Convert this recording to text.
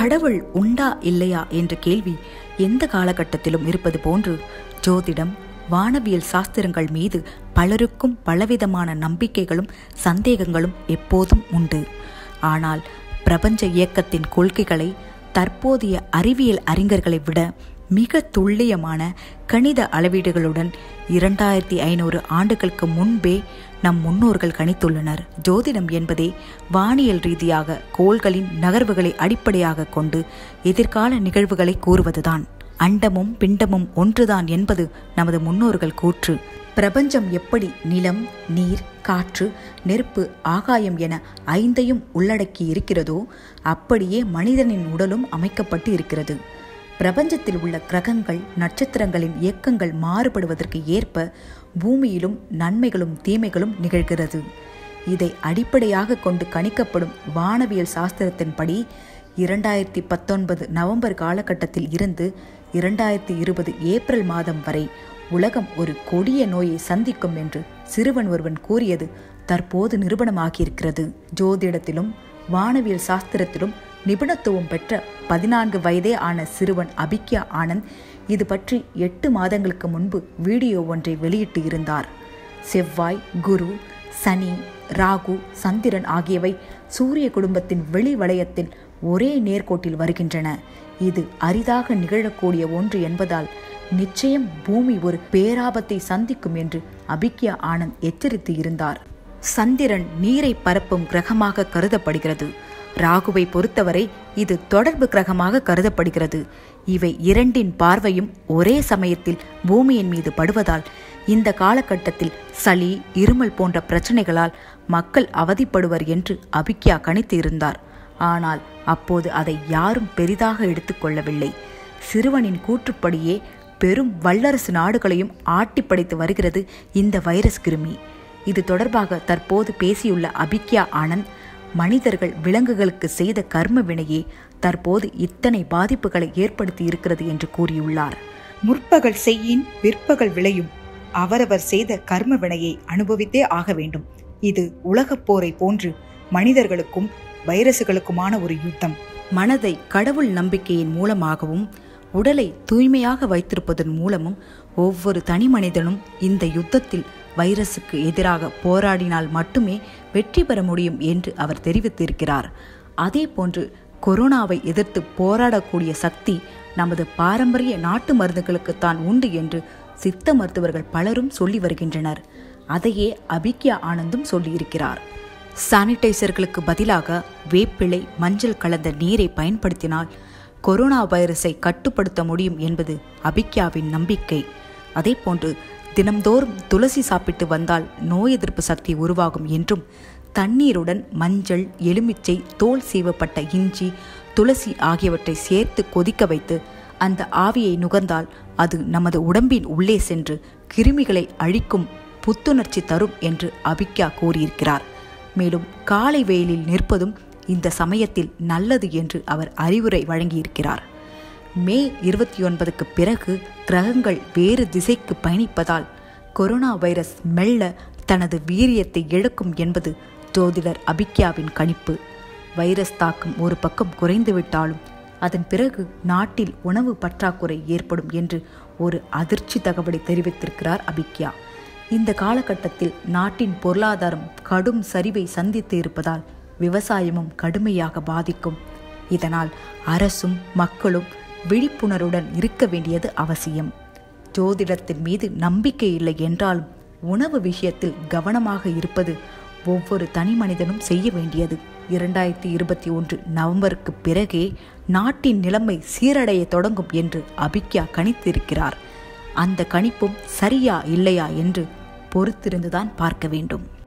கடவுள் உண்டா இல்லையா என்ற கேள்வி எந்த காலகட்டத்திலும் இருப்பது போன்று ஜோதிடம் வானவியல் சாஸ்திரங்கள் மீது பலருக்கும் பலவிதமான நம்பிக்கைகளும் சந்தேகங்களும் எப்போதும் உண்டு ஆனால் பிரபஞ்ச இயக்கத்தின் கொள்கைகளை தற்போதைய அறிவியல் அறிஞர்களை விட மிக துல்லியமான கணித அளவீடுகளுடன் இரண்டாயிரத்தி ஐநூறு ஆண்டுகளுக்கு முன்பே நம் முன்னோர்கள் கணித்துள்ளனர் ஜோதிடம் என்பதே வானியல் ரீதியாக கோள்களின் நகர்வுகளை அடிப்படையாக கொண்டு எதிர்கால நிகழ்வுகளை கூறுவதுதான் அண்டமும் பிண்டமும் ஒன்றுதான் என்பது நமது முன்னோர்கள் கூற்று பிரபஞ்சம் எப்படி நிலம் நீர் காற்று நெருப்பு ஆகாயம் என ஐந்தையும் உள்ளடக்கி இருக்கிறதோ அப்படியே மனிதனின் உடலும் அமைக்கப்பட்டு இருக்கிறது பிரபஞ்சத்தில் உள்ள கிரகங்கள் நட்சத்திரங்களின் இயக்கங்கள் மாறுபடுவதற்கு ஏற்ப பூமியிலும் நன்மைகளும் தீமைகளும் நிகழ்கிறது இதை அடிப்படையாக கொண்டு கணிக்கப்படும் வானவியல் சாஸ்திரத்தின்படி இரண்டாயிரத்தி பத்தொன்பது நவம்பர் காலகட்டத்தில் இருந்து இரண்டாயிரத்தி இருபது ஏப்ரல் மாதம் வரை உலகம் ஒரு கொடிய நோயை சந்திக்கும் என்று சிறுவன் ஒருவன் கூறியது தற்போது நிரூபணமாகியிருக்கிறது ஜோதிடத்திலும் வானவியல் சாஸ்திரத்திலும் நிபுணத்துவம் பெற்ற பதினான்கு வயதே ஆன சிறுவன் அபிக்யா ஆனந்த் இது பற்றி எட்டு மாதங்களுக்கு முன்பு வீடியோ ஒன்றை வெளியிட்டு இருந்தார் செவ்வாய் குரு சனி ராகு சந்திரன் ஆகியவை சூரிய குடும்பத்தின் வெளி வளையத்தில் ஒரே நேர்கோட்டில் வருகின்றன இது அரிதாக நிகழக்கூடிய ஒன்று என்பதால் நிச்சயம் பூமி ஒரு பேராபத்தை சந்திக்கும் என்று அபிக்யா ஆனந்த் எச்சரித்து இருந்தார் சந்திரன் நீரை பரப்பும் கிரகமாக கருதப்படுகிறது ராகுவை பொறுத்தவரை இது தொடர்பு கிரகமாக கருதப்படுகிறது இவை இரண்டின் பார்வையும் ஒரே சமயத்தில் பூமியின் மீது படுவதால் இந்த காலகட்டத்தில் சளி இருமல் போன்ற பிரச்சனைகளால் மக்கள் அவதிப்படுவர் என்று அபிக்யா கணித்து இருந்தார் ஆனால் அப்போது அதை யாரும் பெரிதாக எடுத்துக்கொள்ளவில்லை சிறுவனின் கூற்றுப்படியே பெரும் வல்லரசு நாடுகளையும் ஆட்டி படைத்து வருகிறது இந்த வைரஸ் கிருமி இது தொடர்பாக தற்போது பேசியுள்ள அபிக்யா ஆனந்த் மனிதர்கள் விலங்குகளுக்கு செய்த கர்ம வினையே தற்போது இத்தனை பாதிப்புகளை ஏற்படுத்தி இருக்கிறது என்று கூறியுள்ளார் முற்பகல் செய்யின் பிற்பகல் விளையும் அவரவர் செய்த கர்ம வினையை அனுபவித்தே ஆக வேண்டும் இது உலகப் போரை போன்று மனிதர்களுக்கும் வைரசுகளுக்குமான ஒரு யுத்தம் மனதை கடவுள் நம்பிக்கையின் மூலமாகவும் உடலை தூய்மையாக வைத்திருப்பதன் மூலமும் ஒவ்வொரு தனி மனிதனும் இந்த யுத்தத்தில் வைரசுக்கு எதிராக போராடினால் மட்டுமே வெற்றி பெற முடியும் என்று அவர் தெரிவித்திருக்கிறார் அதே போன்று கொரோனாவை எதிர்த்து போராடக்கூடிய சக்தி நமது பாரம்பரிய நாட்டு மருந்துகளுக்குத்தான் உண்டு என்று சித்த மருத்துவர்கள் பலரும் சொல்லி வருகின்றனர் அதையே அபிக்யா ஆனந்தும் சொல்லியிருக்கிறார் சானிடைசர்களுக்கு பதிலாக வேப்பிலை மஞ்சள் கலந்த நீரை பயன்படுத்தினால் கொரோனா வைரஸை கட்டுப்படுத்த முடியும் என்பது அபிக்யாவின் நம்பிக்கை அதேபோன்று தினம்தோறும் துளசி சாப்பிட்டு வந்தால் நோய் எதிர்ப்பு சக்தி உருவாகும் என்றும் தண்ணீருடன் மஞ்சள் எலுமிச்சை தோல் சீவப்பட்ட இஞ்சி துளசி ஆகியவற்றை சேர்த்து கொதிக்க வைத்து அந்த ஆவியை நுகர்ந்தால் அது நமது உடம்பின் உள்ளே சென்று கிருமிகளை அழிக்கும் புத்துணர்ச்சி தரும் என்று அபிக்யா கூறியிருக்கிறார் மேலும் காலை வெயிலில் நிற்பதும் இந்த சமயத்தில் நல்லது என்று அவர் அறிவுரை வழங்கியிருக்கிறார் மே இருபத்தி ஒன்பதுக்கு பிறகு கிரகங்கள் வேறு திசைக்கு பயணிப்பதால் கொரோனா வைரஸ் மெல்ல தனது வீரியத்தை இழக்கும் என்பது ஜோதிடர் அபிக்யாவின் கணிப்பு வைரஸ் தாக்கம் ஒரு பக்கம் குறைந்துவிட்டாலும் அதன் பிறகு நாட்டில் உணவு பற்றாக்குறை ஏற்படும் என்று ஒரு அதிர்ச்சி தகவலை தெரிவித்திருக்கிறார் அபிக்யா இந்த காலகட்டத்தில் நாட்டின் பொருளாதாரம் கடும் சரிவை சந்தித்து இருப்பதால் விவசாயமும் கடுமையாக பாதிக்கும் இதனால் அரசும் மக்களும் விழிப்புணர்வுடன் இருக்க வேண்டியது அவசியம் ஜோதிடத்தின் மீது நம்பிக்கை இல்லை என்றாலும் உணவு விஷயத்தில் கவனமாக இருப்பது ஒவ்வொரு தனி மனிதனும் செய்ய வேண்டியது இரண்டாயிரத்தி இருபத்தி ஒன்று நவம்பருக்கு பிறகே நாட்டின் நிலைமை சீரடைய தொடங்கும் என்று அபிக்யா கணித்திருக்கிறார் அந்த கணிப்பும் சரியா இல்லையா என்று பொறுத்திருந்துதான் பார்க்க வேண்டும்